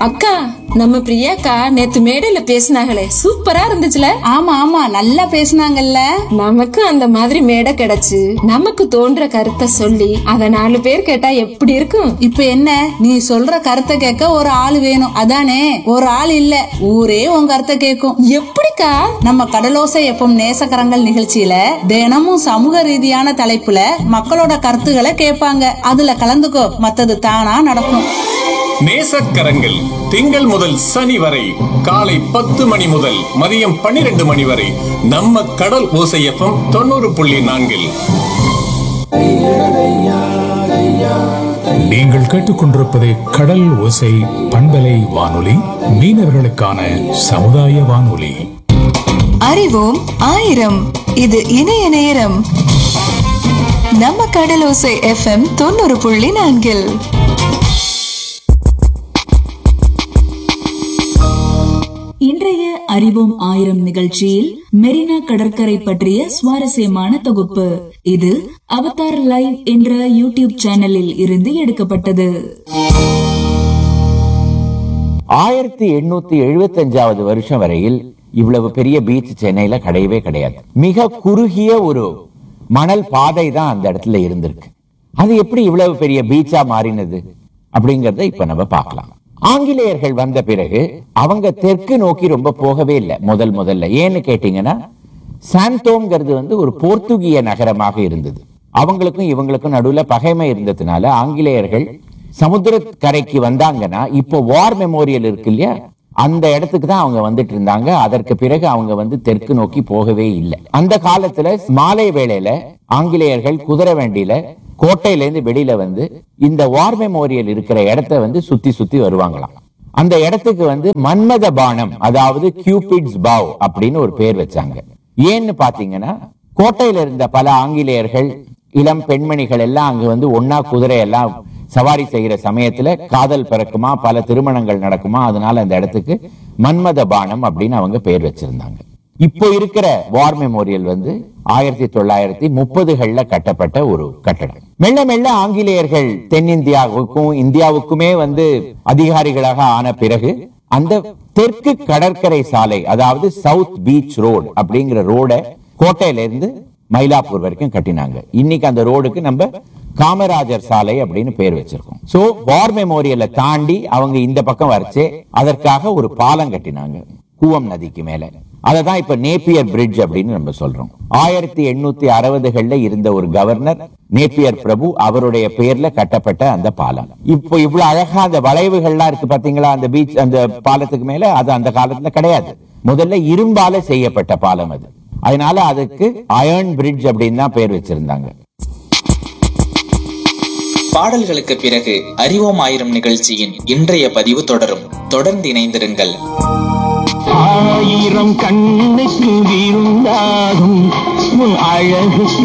அக்கா நம்ம பிரியாக்கா நேத்து மேடையில பேசினாங்களே சூப்பரா இருந்துச்சுல ஆமா ஆமா நல்லா பேசுனாங்கல்ல நமக்கு அந்த மாதிரி மேடை கிடைச்சு நமக்கு தோன்ற கருத்தை சொல்லி அத நாலு பேர் கேட்டா எப்படி இருக்கும் இப்ப என்ன நீ சொல்ற கருத்தை கேட்க ஒரு ஆள் வேணும் அதானே ஒரு ஆள் இல்ல ஊரே உன் கருத்தை கேட்கும் எப்படிக்கா நம்ம கடலோசை எப்பம் நேசக்கரங்கள் நிகழ்ச்சியில தினமும் சமூக ரீதியான தலைப்புல மக்களோட கருத்துக்களை கேட்பாங்க அதுல கலந்துக்கோ மத்தது தானா நடக்கும் நேசக்கரங்கள் திங்கள் முதல் சனி வரை காலை பத்து மணி முதல் மதியம் பன்னிரண்டு மணி வரை நம்ம கடல் ஓசையப்பம் தொண்ணூறு புள்ளி நான்கில் நீங்கள் கேட்டுக்கொண்டிருப்பது கடல் ஓசை பண்பலை வானொலி மீனவர்களுக்கான சமுதாய வானொலி அறிவோம் ஆயிரம் இது இணைய நேரம் நம்ம கடலோசை எஃப்எம் தொண்ணூறு புள்ளி நான்கில் இன்றைய அறிவோம் ஆயிரம் நிகழ்ச்சியில் மெரினா கடற்கரை பற்றிய சுவாரஸ்யமான தொகுப்பு இது அவதார் லைவ் என்ற யூடியூப் சேனலில் இருந்து எடுக்கப்பட்டது ஆயிரத்தி எண்ணூத்தி எழுபத்தஞ்சாவது வருஷம் வரையில் இவ்வளவு பெரிய பீச் சென்னையில கிடையவே கிடையாது மிக குறுகிய ஒரு மணல் பாதை தான் அந்த இடத்துல இருந்திருக்கு அது எப்படி இவ்வளவு பெரிய பீச்சா மாறினது அப்படிங்கறத இப்ப நம்ம பார்க்கலாம் ஆங்கிலேயர்கள் வந்த பிறகு அவங்க தெற்கு நோக்கி ரொம்ப போகவே இல்லை முதல் முதல்ல ஏன்னு கேட்டீங்கன்னா சாந்தோம்ங்கிறது வந்து ஒரு போர்த்துகிய நகரமாக இருந்தது அவங்களுக்கும் இவங்களுக்கும் நடுவுல பகைமை இருந்ததுனால ஆங்கிலேயர்கள் சமுத்திர கரைக்கு வந்தாங்கன்னா இப்போ வார் மெமோரியல் இருக்கு இல்லையா அந்த இடத்துக்கு தான் அவங்க வந்துட்டு இருந்தாங்க அதற்கு பிறகு அவங்க வந்து தெற்கு நோக்கி போகவே இல்லை அந்த காலத்துல மாலை வேளையில ஆங்கிலேயர்கள் குதிரை வண்டியில கோட்டையில இருந்து வெளியில வந்து இந்த வார் மெமோரியல் இருக்கிற இடத்த வந்து சுத்தி சுத்தி வருவாங்களாம் அந்த இடத்துக்கு வந்து மன்மத பானம் அதாவது கியூபிட்ஸ் பாவ் அப்படின்னு ஒரு பேர் வச்சாங்க ஏன்னு பாத்தீங்கன்னா கோட்டையில இருந்த பல ஆங்கிலேயர்கள் இளம் பெண்மணிகள் எல்லாம் அங்க வந்து ஒன்னா குதிரை எல்லாம் சவாரி செய்யற சமயத்துல காதல் பிறக்குமா பல திருமணங்கள் நடக்குமா அதனால அந்த இடத்துக்கு மன்மத பானம் அப்படின்னு அவங்க பேர் வச்சிருந்தாங்க இப்போ இருக்கிற வார் மெமோரியல் வந்து ஆயிரத்தி தொள்ளாயிரத்தி முப்பதுகள்ல கட்டப்பட்ட ஒரு கட்டடம் மெல்ல மெல்ல ஆங்கிலேயர்கள் தென்னிந்தியாவுக்கும் இந்தியாவுக்குமே வந்து அதிகாரிகளாக ஆன பிறகு அந்த தெற்கு கடற்கரை சாலை அதாவது சவுத் பீச் ரோடு அப்படிங்கிற ரோட கோட்டையில இருந்து மயிலாப்பூர் வரைக்கும் கட்டினாங்க இன்னைக்கு அந்த ரோடுக்கு நம்ம காமராஜர் சாலை அப்படின்னு பேர் வச்சிருக்கோம் சோ வார் மெமோரியலை தாண்டி அவங்க இந்த பக்கம் வரைச்சே அதற்காக ஒரு பாலம் கட்டினாங்க கூவம் நதிக்கு மேல அததான் இப்ப நேப்பியர் பிரிட்ஜ் அப்படின்னு நம்ம சொல்றோம் ஆயிரத்தி எண்ணூத்தி அறுபதுகள்ல இருந்த ஒரு கவர்னர் நேப்பியர் பிரபு அவருடைய பேர்ல கட்டப்பட்ட அந்த பாலம் இப்போ இவ்வளவு அழகா அந்த வளைவுகள்லாம் இருக்கு பாத்தீங்களா அந்த பீச் அந்த பாலத்துக்கு மேல அது அந்த காலத்துல கிடையாது முதல்ல இரும்பால செய்யப்பட்ட பாலம் அது அதனால அதுக்கு அயர்ன் பிரிட்ஜ் அப்படின்னு தான் பேர் வச்சிருந்தாங்க பாடல்களுக்கு பிறகு அறிவோம் ஆயிரம் நிகழ்ச்சியின் இன்றைய பதிவு தொடரும் தொடர்ந்து இணைந்திருங்கள் ஆயிரம் கண்ணுக்கு விருந்தாகும் உன் அழகு